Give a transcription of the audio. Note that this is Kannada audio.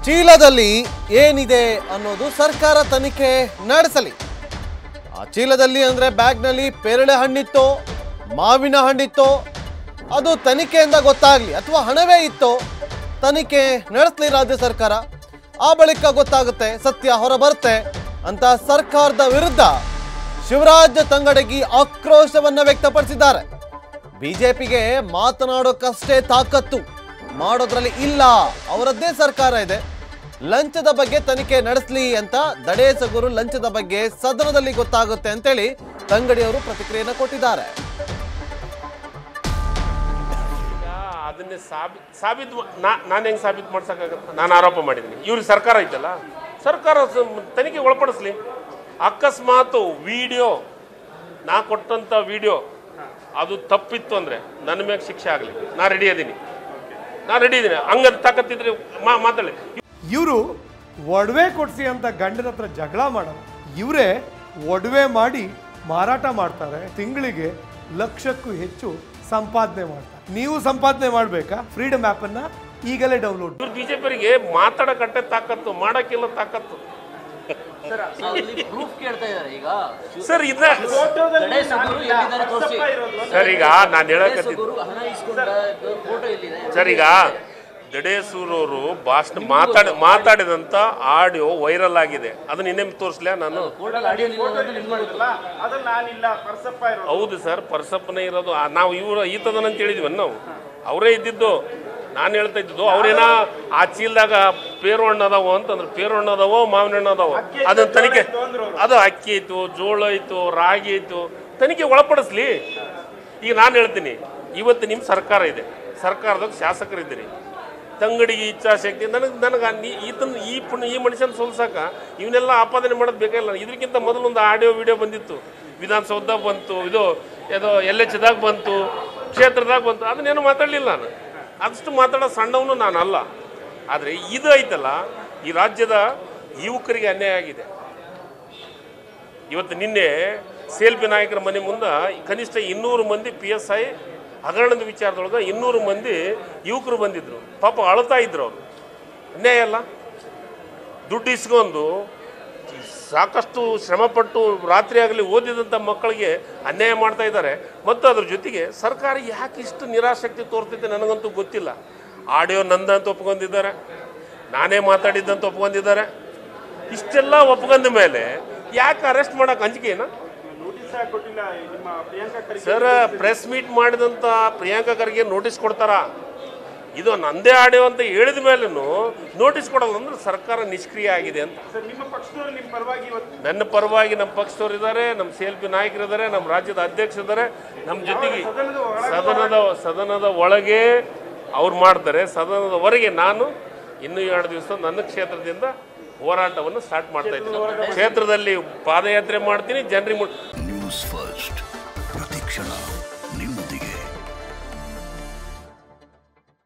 ಚೀಲದಲ್ಲಿ ಏನಿದೆ ಅನ್ನೋದು ಸರ್ಕಾರ ತನಿಖೆ ನಡೆಸಲಿ ಆ ಚೀಲದಲ್ಲಿ ಅಂದ್ರೆ ಬ್ಯಾಗ್ನಲ್ಲಿ ಪೇರಳೆ ಹಣ್ಣಿತ್ತೋ ಮಾವಿನ ಹಣ್ಣಿತ್ತೋ ಅದು ತನಿಖೆಯಿಂದ ಗೊತ್ತಾಗ್ಲಿ ಅಥವಾ ಹಣವೇ ಇತ್ತೋ ತನಿಖೆ ನಡೆಸಲಿ ರಾಜ್ಯ ಸರ್ಕಾರ ಆ ಬಳಿಕ ಗೊತ್ತಾಗುತ್ತೆ ಸತ್ಯ ಹೊರಬರುತ್ತೆ ಅಂತ ಸರ್ಕಾರದ ವಿರುದ್ಧ ಶಿವರಾಜ್ ತಂಗಡಗಿ ಆಕ್ರೋಶವನ್ನ ವ್ಯಕ್ತಪಡಿಸಿದ್ದಾರೆ ಬಿಜೆಪಿಗೆ ಮಾತನಾಡೋಕಷ್ಟೇ ತಾಕತ್ತು ಮಾಡೋದ್ರಲ್ಲಿ ಇಲ್ಲ ಅವರದ್ದೇ ಸರ್ಕಾರ ಇದೆ ಲಂಚದ ಬಗ್ಗೆ ತನಿಖೆ ನಡೆಸಲಿ ಅಂತ ದಡೇಸಗುರು ಲಂಚದ ಬಗ್ಗೆ ಸದನದಲ್ಲಿ ಗೊತ್ತಾಗುತ್ತೆ ಅಂತೇಳಿ ತಂಗಡಿ ಅವರು ಪ್ರತಿಕ್ರಿಯೆಯನ್ನು ಕೊಟ್ಟಿದ್ದಾರೆ ಈಗ ಅದನ್ನೇ ಸಾಬಿ ಸಾಬೀತು ನಾ ನಾನು ಹೆಂಗೆ ಸಾಬೀತು ಮಾಡ್ಸೋಕ್ಕಾಗತ್ತೆ ನಾನು ಆರೋಪ ಮಾಡಿದ್ದೀನಿ ಇವ್ರಿಗೆ ಸರ್ಕಾರ ಐತಲ್ಲ ಸರ್ಕಾರ ಸ- ತನಿಖೆ ಒಳಪಡಿಸ್ಲಿ ಅಕಸ್ಮಾತ್ ವಿಡಿಯೋ ನಾ ಕೊಟ್ಟಂಥ ವಿಡಿಯೋ ಅದು ತಪ್ಪಿತ್ತು ಅಂದರೆ ನನ್ನ ಮೇಲೆ ಶಿಕ್ಷೆ ಆಗಲಿ ನಾ ರೆಡಿ ಅದೀನಿ ನಾ ರೆಡಿ ಇದ್ದೀನಿ ಹಂಗದು ತಾಕತ್ತಿದ್ರೆ ಮಾ ಮಾತಾಡಿ ಇವರು ಒಡವೆ ಕೊಡಿಸಿ ಅಂತ ಗಂಡನ ಹತ್ರ ಜಗಳ ಮಾಡಲ್ಲ ಇವರೇ ಒಡವೆ ಮಾಡಿ ಮಾರಾಟ ಮಾಡ್ತಾರೆ ತಿಂಗಳಿಗೆ ಲಕ್ಷಕ್ಕೂ ಹೆಚ್ಚು ಸಂಪಾದನೆ ಮಾಡ್ತಾರೆ ನೀವು ಸಂಪಾದನೆ ಮಾಡಬೇಕಾ ಫ್ರೀಡಮ್ ಆ್ಯಪನ್ನು ಈಗಲೇ ಡೌನ್ಲೋಡ್ ಇವ್ರು ಬಿ ಜೆ ಪಿಯವರಿಗೆ ಮಾತಾಡೋಕಟ್ಟೆ ತಾಕತ್ತು ಮಾಡೋಕ್ಕಿಲ್ಲ ತಾಕತ್ತು ಪ್ರೂಫ್ ಕೇಳ್ತಾ ಇದಾರೆ ಈಗ ಸರ್ ಇದ ಗಣೇಶ್ ಗುರು ಎಲ್ಲಿದ್ದಾರೆ ತೋರಿಸಿ ಸರ್ ಈಗ ನಾನು ಹೇಳಕತ್ತಿದ್ದು ಗುರು ಹಣ ಇಸ್ಕೊಂಡ ಫೋಟೋ ಎಲ್ಲಿದೆ ಸರ್ ಈಗ ದಡೇಸೂರವರು ಭಾಷಣ ಮಾತಾಡ ಮಾತಾಡಿದಂಥ ಆಡಿಯೋ ವೈರಲ್ ಆಗಿದೆ ಅದನ್ನ ಇನ್ನೇನು ತೋರಿಸ್ಲಾ ನಾನು ಫೋಟೋ ಆಡಿಯೋ ನಿಮ್ಗೆ ಗೊತ್ತು ಅದು ನಾನಿಲ್ಲ ಪರ್ಸಪ್ಪ ಇರೋದು ಹೌದು ಸರ್ ಪರ್ಸಪ್ಪನೇ ಇರೋದು ಆ, ನಾವು ಇವರು ಈತದನ ಅಂತ ಹೇಳಿದ್ವಿ ನಾವು ಅವರೇ ಇದ್ದಿದ್ದು ನಾನು ಹೇಳ್ತಾ ಇದ್ದಿದ್ದು ಅವ್ರೇನ ಆ ಚೀಲದಾಗ ಪೇರು ಹಣ್ಣು ಅದಾವ ಅಂತಂದ್ರೆ ಪೇರು ಹಣ್ಣು ಅದಾವೋ ಮಾವಿನ ಹಣ್ಣು ಅದಾವೋ ಅದನ್ನ ತನಿಖೆ ಅದು ಅಕ್ಕಿ ಐತು ಜೋಳ ಐತು ರಾಗಿ ಐತು ತನಿಖೆ ಒಳಪಡಿಸ್ಲಿ ಈಗ ನಾನು ಹೇಳ್ತೀನಿ ಇವತ್ತು ನಿಮ್ಮ ಸರ್ಕಾರ ಇದೆ ಸರ್ಕಾರದಾಗ ಶಾಸಕರಿದ್ದೀರಿ ತಂಗಡಿಗೆ ಇಚ್ಛಾಶಕ್ತಿ ನನಗೆ ನನಗೆ ನೀ- ಈತನ ಈ ಪುಣ್ಯ ಈ ಮನುಷ್ಯನ ಸೋಲ್ಸಕ ಇವನ್ನೆಲ್ಲ ಆಪಾದನೆ ಮಾಡೋದು ಬೇಕಾಗಿಲ್ಲ ಇದಕ್ಕಿಂತ ಮೊದಲು ಒಂದು ಆಡಿಯೋ ವಿಡಿಯೋ ಬಂದಿತ್ತು ವಿಧಾನಸೌಧದಾಗ ಬಂತು ಇದು ಏನೋ ಎಲ್ ಎಚ್ದಾಗ ಬಂತು ಕ್ಷೇತ್ರದಾಗ ಬಂತು ಅದನ್ನೇನು ಮಾತಾಡಲಿಲ್ಲ ನಾನು ಅದಷ್ಟು ಮಾತಾಡೋ ಸಣ್ಣವನು ನಾನು ಅಲ್ಲ ಆದರೆ ಇದು ಐತಲ್ಲ ಈ ರಾಜ್ಯದ ಯುವಕರಿಗೆ ಅನ್ಯಾಯ ಆಗಿದೆ ಇವತ್ತು ನಿನ್ನೆ ಸೇಲ್ಪಿ ನಾಯಕರ ಮನೆ ಮುಂದೆ ಕನಿಷ್ಠ ಇನ್ನೂರು ಮಂದಿ ಪಿ ಎಸ್ ಐ ಹಗರಣದ ವಿಚಾರದೊಳಗೆ ಇನ್ನೂರು ಮಂದಿ ಯುವಕರು ಬಂದಿದ್ರು ಪಾಪ ಅಳ್ತಾ ಇದ್ರು ಅವರು ಅನ್ಯಾಯ ಅಲ್ಲ ದುಡ್ಡು ಇಸ್ಕೊಂಡು ಸಾಕಷ್ಟು ಶ್ರಮಪಟ್ಟು ರಾತ್ರಿ ಆಗಲಿ ಓದಿದಂಥ ಮಕ್ಕಳಿಗೆ ಅನ್ಯಾಯ ಮಾಡ್ತಾ ಇದ್ದಾರೆ ಮತ್ತು ಅದ್ರ ಜೊತೆಗೆ ಸರ್ಕಾರ ಯಾಕೆ ಇಷ್ಟು ನಿರಾಸಕ್ತಿ ತೋರ್ತೈತೆ ನನಗಂತೂ ಗೊತ್ತಿಲ್ಲ ಆಡಿಯೋ ನಂದಂತ ಒಪ್ಕೊಂಡಿದ್ದಾರೆ ನಾನೇ ಮಾತಾಡಿದ್ದಂತ ಒಪ್ಕೊಂಡಿದ್ದಾರೆ ಇಷ್ಟೆಲ್ಲ ಒಪ್ಕೊಂಡ ಮೇಲೆ ಯಾಕೆ ಅರೆಸ್ಟ್ ಮಾಡಕ್ಕೆ ಅಂಜಿಕೆ ಏನಾ ನೋಟಿಸ್ ಕೊಟ್ಟಿಲ್ಲ ನಿಮ್ಮ Priyanka Kharge sir press meet ಮಾಡಿದಂಥ ಪ್ರಿಯಾಂಕಾ ಖರ್ಗೆ ನೋಟಿಸ್ ಕೊಡ್ತಾರಾ ಇದು ನಂದೇ ಆಡಿಯೋ ಅಂತ ಹೇಳಿದ ಮೇಲೂ ನೋಟಿಸ್ ಕೊಡೋದು ಅಂದ್ರೆ ಸರ್ಕಾರ ನಿಷ್ಕ್ರಿಯ ಆಗಿದೆ ಅಂತ ಸರ್ ನಿಮ್ಮ ಪಕ್ಷದವರು ನಿಮ್ಮ ಪರವಾಗಿ ಇವತ್ತು ನನ್ನ ಪರವಾಗಿ ನಮ್ಮ ಪಕ್ಷದವ್ರು ಇದ್ದಾರೆ ನಮ್ಮ ಸಿ ಎಲ್ ಪಿ ನಾಯಕರಿದ್ದಾರೆ ನಮ್ಮ ರಾಜ್ಯದ ಅಧ್ಯಕ್ಷರು ಇದ್ದಾರೆ ನಮ್ಮ ಜೊತೆಗೆ ಸದನದ ಸದನದ ಒಳಗೆ ಅವ್ರು ಮಾಡ್ತಾರೆ ಸದನದ ಹೊರಗೆ ನಾನು ಇನ್ನೂ ಎರಡು ದಿವಸ ನನ್ನ ಕ್ಷೇತ್ರದಿಂದ ಹೋರಾಟವನ್ನು ಸ್ಟಾರ್ಟ್ ಮಾಡ್ತಾ ಇದ್ದೀನಿ ಕ್ಷೇತ್ರದಲ್ಲಿ ಪಾದಯಾತ್ರೆ ಮಾಡ್ತೀನಿ ಜನರಿಗೆ ಮುಟ್ ನ್ಯೂಸ್ ಫಸ್ಟ್ ಪ್ರತಿಕ್ಷಣ